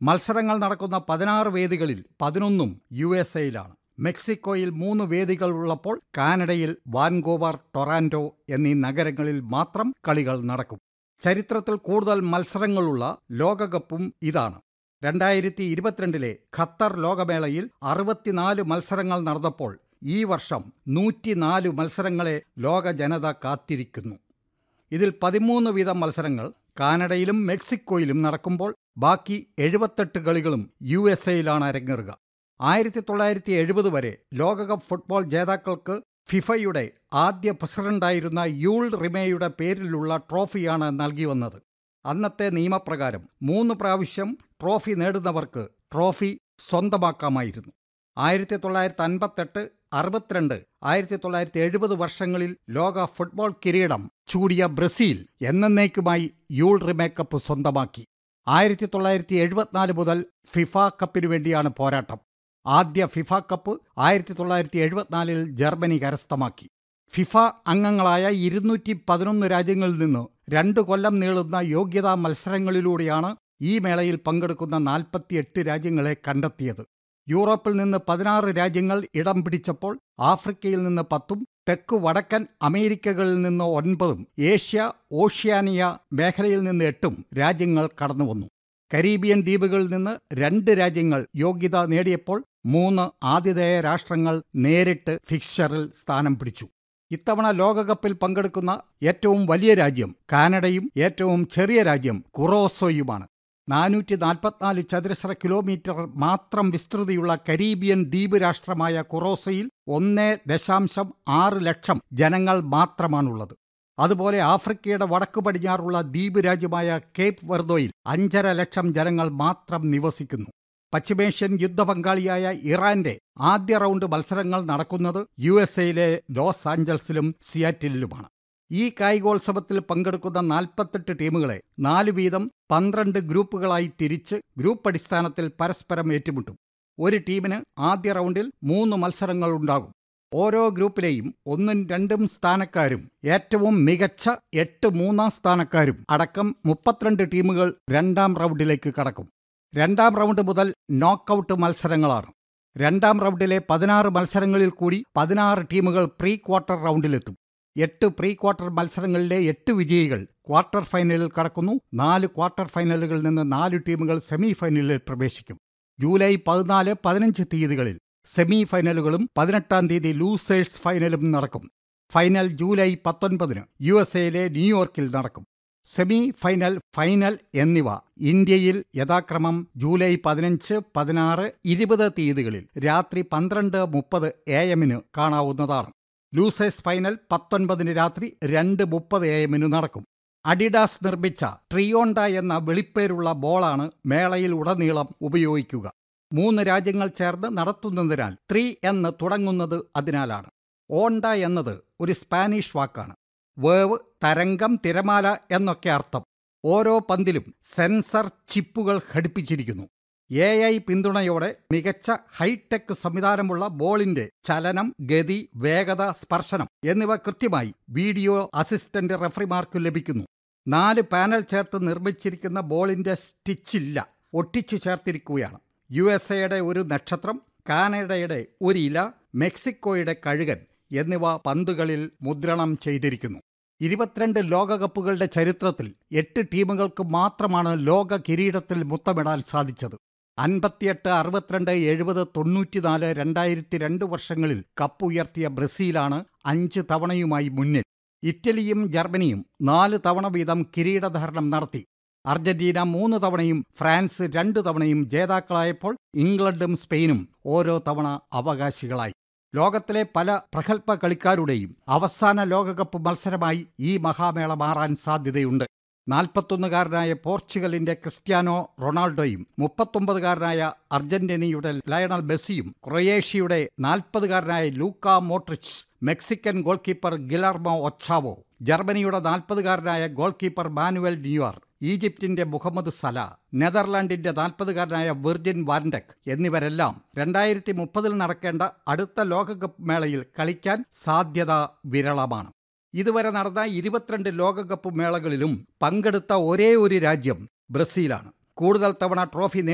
മത്സരങ്ങൾ നടക്കുന്ന പതിനാറ് വേദികളിൽ പതിനൊന്നും യു എസ് എയിലാണ് മെക്സിക്കോയിൽ മൂന്ന് വേദികൾ ഉള്ളപ്പോൾ കാനഡയിൽ വാൻകൂവർ ടൊറാൻഡോ എന്നീ നഗരങ്ങളിൽ മാത്രം കളികൾ നടക്കും ചരിത്രത്തിൽ കൂടുതൽ മത്സരങ്ങളുള്ള ലോകകപ്പും ഇതാണ് രണ്ടായിരത്തി ഇരുപത്തിരണ്ടിലെ ഖത്തർ ലോകമേളയിൽ അറുപത്തിനാല് മത്സരങ്ങൾ നടന്നപ്പോൾ ഈ വർഷം നൂറ്റിനാല് മത്സരങ്ങളെ ലോക ജനത കാത്തിരിക്കുന്നു ഇതിൽ പതിമൂന്ന് വീതം മത്സരങ്ങൾ കാനഡയിലും മെക്സിക്കോയിലും നടക്കുമ്പോൾ ബാക്കി എഴുപത്തെട്ട് കളികളും യു എസ് എയിലാണ് അരങ്ങേറുക ആയിരത്തി തൊള്ളായിരത്തി എഴുപത് വരെ ലോകകപ്പ് ഫുട്ബോൾ ജേതാക്കൾക്ക് ഫിഫയുടെ ആദ്യ പ്രസിഡന്റായിരുന്ന യൂൾ റിമേയുടെ പേരിലുള്ള ട്രോഫിയാണ് നൽകി വന്നത് അന്നത്തെ നിയമപ്രകാരം മൂന്ന് പ്രാവശ്യം ട്രോഫി നേടുന്നവർക്ക് ട്രോഫി സ്വന്തമാക്കാമായിരുന്നു ആയിരത്തി തൊള്ളായിരത്തി അൻപത്തെട്ട് അറുപത്തിരണ്ട് ആയിരത്തി തൊള്ളായിരത്തി എഴുപത് വർഷങ്ങളിൽ ലോക ഫുട്ബോൾ കിരീടം ചൂടിയ ബ്രസീൽ എന്നേക്കുമായി യൂൾ റിമേ കപ്പ് സ്വന്തമാക്കി ആയിരത്തി തൊള്ളായിരത്തി എഴുപത്തിനാല് മുതൽ ഫിഫ കപ്പിനു വേണ്ടിയാണ് പോരാട്ടം ആദ്യ ഫിഫ കപ്പ് ആയിരത്തി തൊള്ളായിരത്തി എഴുപത്തിനാലിൽ ജർമ്മനി കരസ്ഥമാക്കി ഫിഫ അംഗങ്ങളായ ഇരുന്നൂറ്റി പതിനൊന്ന് രാജ്യങ്ങളിൽ നിന്ന് രണ്ട് കൊല്ലം നീളുന്ന യോഗ്യതാ മത്സരങ്ങളിലൂടെയാണ് ഈ മേളയിൽ പങ്കെടുക്കുന്ന നാൽപ്പത്തിയെട്ട് രാജ്യങ്ങളെ കണ്ടെത്തിയത് യൂറോപ്പിൽ നിന്ന് പതിനാറ് രാജ്യങ്ങൾ ഇടം പിടിച്ചപ്പോൾ ആഫ്രിക്കയിൽ നിന്ന് പത്തും തെക്കു വടക്കൻ അമേരിക്കകളിൽ നിന്ന് ഒൻപതും ഏഷ്യ ഓഷ്യാനിയ മേഖലയിൽ നിന്ന് എട്ടും രാജ്യങ്ങൾ കടന്നുവന്നു കരീബിയൻ ദ്വീപുകളിൽ നിന്ന് രണ്ട് രാജ്യങ്ങൾ യോഗ്യത നേടിയപ്പോൾ മൂന്ന് ആതിഥേയ രാഷ്ട്രങ്ങൾ നേരിട്ട് ഫിക്സ്ചറിൽ സ്ഥാനം പിടിച്ചു ഇത്തവണ ലോകകപ്പിൽ പങ്കെടുക്കുന്ന ഏറ്റവും വലിയ രാജ്യം കാനഡയും ഏറ്റവും ചെറിയ രാജ്യം കുറോസോയുമാണ് നാനൂറ്റി നാൽപ്പത്തിനാല് ചതുരശ്ര കിലോമീറ്റർ മാത്രം വിസ്തൃതിയുള്ള കരീബിയൻ ദ്വീപ് രാഷ്ട്രമായ കുറോസയിൽ ഒന്നേ ദശാംശം ആറ് ലക്ഷം ജനങ്ങൾ മാത്രമാണുള്ളത് അതുപോലെ ആഫ്രിക്കയുടെ വടക്കു പടിഞ്ഞാറുള്ള ദ്വീപ് രാജ്യമായ കേപ്പ് വെർദോയിൽ അഞ്ചര ലക്ഷം ജനങ്ങൾ മാത്രം നിവസിക്കുന്നു പശ്ചിമേഷ്യൻ യുദ്ധപങ്കാളിയായ ഇറാന്റെ ആദ്യ റൗണ്ട് മത്സരങ്ങൾ നടക്കുന്നത് യു എസ് എയിലെ ലോസ് ആഞ്ചൽസിലും സിയാറ്റിലുമാണ് ഈ കായികോത്സവത്തിൽ പങ്കെടുക്കുന്ന നാൽപ്പത്തെട്ട് ടീമുകളെ നാല് വീതം പന്ത്രണ്ട് ഗ്രൂപ്പുകളായി തിരിച്ച് ഗ്രൂപ്പ് അടിസ്ഥാനത്തിൽ പരസ്പരം ഏറ്റുമുട്ടും ഒരു ടീമിന് ആദ്യ റൗണ്ടിൽ മൂന്ന് മത്സരങ്ങൾ ഉണ്ടാകും ഓരോ ഗ്രൂപ്പിലെയും ഒന്നും രണ്ടും സ്ഥാനക്കാരും ഏറ്റവും മികച്ച എട്ട് മൂന്നാം സ്ഥാനക്കാരും അടക്കം മുപ്പത്തിരണ്ട് ടീമുകൾ രണ്ടാം റൗണ്ടിലേക്ക് കടക്കും രണ്ടാം റൗണ്ട് മുതൽ നോക്കൌട്ട് മത്സരങ്ങളാണ് രണ്ടാം റൗണ്ടിലെ പതിനാറ് മത്സരങ്ങളിൽ കൂടി പതിനാറ് ടീമുകൾ പ്രീ ക്വാർട്ടർ റൗണ്ടിലെത്തും എട്ട് പ്രീ ക്വാർട്ടർ മത്സരങ്ങളിലെ എട്ട് വിജയികൾ ക്വാർട്ടർ ഫൈനലിൽ കടക്കുന്നു നാല് ക്വാർട്ടർ ഫൈനലുകളിൽ നിന്ന് നാല് ടീമുകൾ സെമി ഫൈനലിൽ പ്രവേശിക്കും ജൂലൈ പതിനാല് പതിനഞ്ച് തീയതികളിൽ സെമി ഫൈനലുകളും പതിനെട്ടാം തീയതി ലൂസേഴ്സ് ഫൈനലും നടക്കും ഫൈനൽ ജൂലൈ പത്തൊൻപതിന് യു എസ് എയിലെ ന്യൂയോർക്കിൽ നടക്കും സെമി ഫൈനൽ ഫൈനൽ എന്നിവ ഇന്ത്യയിൽ യഥാക്രമം ജൂലൈ പതിനഞ്ച് പതിനാറ് ഇരുപത് തീയതികളിൽ രാത്രി പന്ത്രണ്ട് മുപ്പത് എ എമ്മിന് കാണാവുന്നതാണ് ലൂസേഴ്സ് ഫൈനൽ പത്തൊൻപതിന് രാത്രി രണ്ട് മുപ്പത് എ എമ്മിന് നടക്കും അഡിഡാസ് നിർമ്മിച്ച ട്രിയോണ്ട എന്ന വെളിപ്പേരുള്ള ബോളാണ് മേളയിൽ ഉടനീളം ഉപയോഗിക്കുക മൂന്ന് രാജ്യങ്ങൾ ചേർന്ന് നടത്തുന്നതിനാൽ ത്രീ എന്ന് തുടങ്ങുന്നത് അതിനാലാണ് ഓണ്ട എന്നത് ഒരു സ്പാനിഷ് വാക്കാണ് വേവ് തരംഗം തിരമാല എന്നൊക്കെ അർത്ഥം ഓരോ പന്തിലും സെൻസർ ചിപ്പുകൾ ഘടിപ്പിച്ചിരിക്കുന്നു എ ഐ പിന്തുണയോടെ മികച്ച ഹൈടെക് സംവിധാനമുള്ള ബോളിന്റെ ചലനം ഗതി വേഗത സ്പർശനം എന്നിവ കൃത്യമായി വീഡിയോ അസിസ്റ്റന്റ് റഫറിമാർക്ക് ലഭിക്കുന്നു നാല് പാനൽ ചേർത്ത് നിർമ്മിച്ചിരിക്കുന്ന ബോളിന്റെ സ്റ്റിച്ചില്ല ഒട്ടിച്ചു ചേർത്തിരിക്കുകയാണ് യു എസ് എയുടെ ഒരു നക്ഷത്രം കാനഡയുടെ ഒരു ഇല മെക്സിക്കോയുടെ കഴുകൻ എന്നിവ പന്തുകളിൽ മുദ്രണം ചെയ്തിരിക്കുന്നു ഇരുപത്തിരണ്ട് ലോകകപ്പുകളുടെ ചരിത്രത്തിൽ എട്ട് ടീമുകൾക്ക് മാത്രമാണ് ലോക കിരീടത്തിൽ മുത്തമിടാൻ സാധിച്ചത് അൻപത്തിയെട്ട് അറുപത്തിരണ്ട് എഴുപത് തൊണ്ണൂറ്റിനാല് രണ്ടായിരത്തി രണ്ട് വർഷങ്ങളിൽ കപ്പ് ഉയർത്തിയ ബ്രസീലാണ് അഞ്ച് തവണയുമായി മുന്നിൽ ഇറ്റലിയും ജർമ്മനിയും നാല് തവണ വീതം കിരീടധാരണം നടത്തി അർജന്റീന മൂന്ന് തവണയും ഫ്രാൻസ് രണ്ട് തവണയും ജേതാക്കളായപ്പോൾ ഇംഗ്ലണ്ടും സ്പെയിനും ഓരോ തവണ അവകാശികളായി ലോകത്തിലെ പല പ്രഗത്ഭ കളിക്കാരുടെയും അവസാന ലോകകപ്പ് മത്സരമായി ഈ മഹാമേള മാറാൻ സാധ്യതയുണ്ട് നാൽപ്പത്തൊന്നുകാരനായ പോർച്ചുഗലിന്റെ ക്രിസ്ത്യാനോ റൊണാൾഡോയും മുപ്പത്തൊമ്പതുകാരനായ അർജന്റീനയുടെ ലയണൽ മെസ്സിയും ക്രൊയേഷ്യയുടെ നാൽപ്പതുകാരനായ Luka Modric Mexican goal keeper Guillermo Ochoa ജർമ്മനിയുടെ നാൽപ്പതുകാരനായ ഗോൾ കീപ്പർ മാനുവൽ ന്യൂയാർ ഈജിപ്തിന്റെ മുഹമ്മദ് സല നെതർലാൻഡിന്റെ നാൽപ്പതുകാരനായ വിർജിൻ വാൻഡക് എന്നിവരെല്ലാം രണ്ടായിരത്തി മുപ്പതിൽ നടക്കേണ്ട അടുത്ത ലോകകപ്പ് മേളയിൽ കളിക്കാൻ സാധ്യത വിരളമാണ് ഇതുവരെ നടന്ന ഇരുപത്തിരണ്ട് ലോകകപ്പ് മേളകളിലും പങ്കെടുത്ത ഒരേ ഒരു രാജ്യം ബ്രസീലാണ് കൂടുതൽ തവണ ട്രോഫി